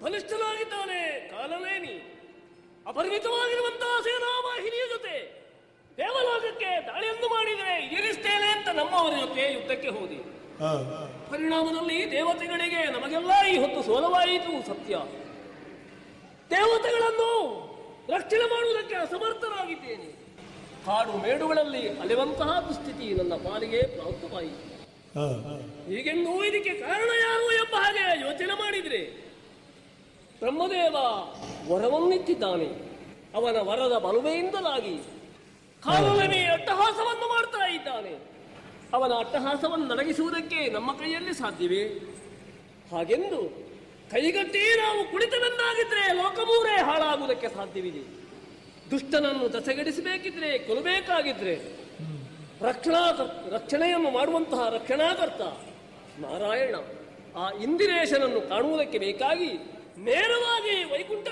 ಬಲಿಷ್ಠನಾಗಿದ್ದಾನೆ ಕಾಲನೇನಿ ಅಪರಿಮಿತವಾಗಿರುವಂತಹ ಸೇನಾವಾಹಿನಿಯ ಜೊತೆ ದೇವಲೋಕಕ್ಕೆ ದಾಳಿಯನ್ನು ಮಾಡಿದರೆ ಇರಿಸ್ತೇನೆ ಅಂತ ನಮ್ಮವರ ಜೊತೆ ಯುದ್ಧಕ್ಕೆ ಹೋದಿ ಹಾ ಪರಿಣಾಮದಲ್ಲಿ ದೇವತೆಗಳಿಗೆ ನಮಗೆಲ್ಲ ಈ ಹೊತ್ತು ಸೋಲವಾಯಿತು ಸತ್ಯ ದೇವತೆಗಳನ್ನು ರಕ್ಷಣೆ ಮಾಡುವುದಕ್ಕೆ ಅಸಮರ್ಥನಾಗಿದ್ದೇನೆ ಕಾಡು ಮೇಡುಗಳಲ್ಲಿ ಅಲೆವಂತಹ ದುಸ್ಥಿತಿ ನನ್ನ ಪಾಲಿಗೆ ಪ್ರಾಪ್ತವಾಯಿತು ಹಾ ಹೀಗೆಂದು ಇದಕ್ಕೆ ಕಾರಣ ಯಾರು ಎಂಬ ಹಾಗೆ ಯೋಚನೆ ಮಾಡಿದ್ರೆ ಬ್ರಹ್ಮದೇವ ವರವನ್ನಿಟ್ಟಿದ್ದಾನೆ ಅವನ ವರದ ಬಲುವೆಯಿಂದಲಾಗಿ ಕಾಲದಲ್ಲಿ ಅಟ್ಟಹಾಸವನ್ನು ಮಾಡ್ತಾ ಇದ್ದಾನೆ ಅವನ ಅಟ್ಟಹಾಸವನ್ನು ನಡಗಿಸುವುದಕ್ಕೆ ನಮ್ಮ ಕೈಯಲ್ಲಿ ಸಾಧ್ಯವೇ ಹಾಗೆಂದು ಕೈಗಟ್ಟಿ ನಾವು ಕುಳಿತವೆಂದಾಗಿದ್ರೆ ಲೋಕಮೂರೇ ಹಾಳಾಗುವುದಕ್ಕೆ ಸಾಧ್ಯವಿದೆ ದುಷ್ಟನನ್ನು ದಸೆಗಡಿಸಬೇಕಿದ್ರೆ ಕೊಲ್ಲಬೇಕಾಗಿದ್ರೆ ರಕ್ಷಣಾ ರಕ್ಷಣೆಯನ್ನು ಮಾಡುವಂತಹ ರಕ್ಷಣಾಕರ್ತ ನಾರಾಯಣ ಆ ಇಂದಿರೇಶನನ್ನು ಕಾಣುವುದಕ್ಕೆ ಬೇಕಾಗಿ ನೇರ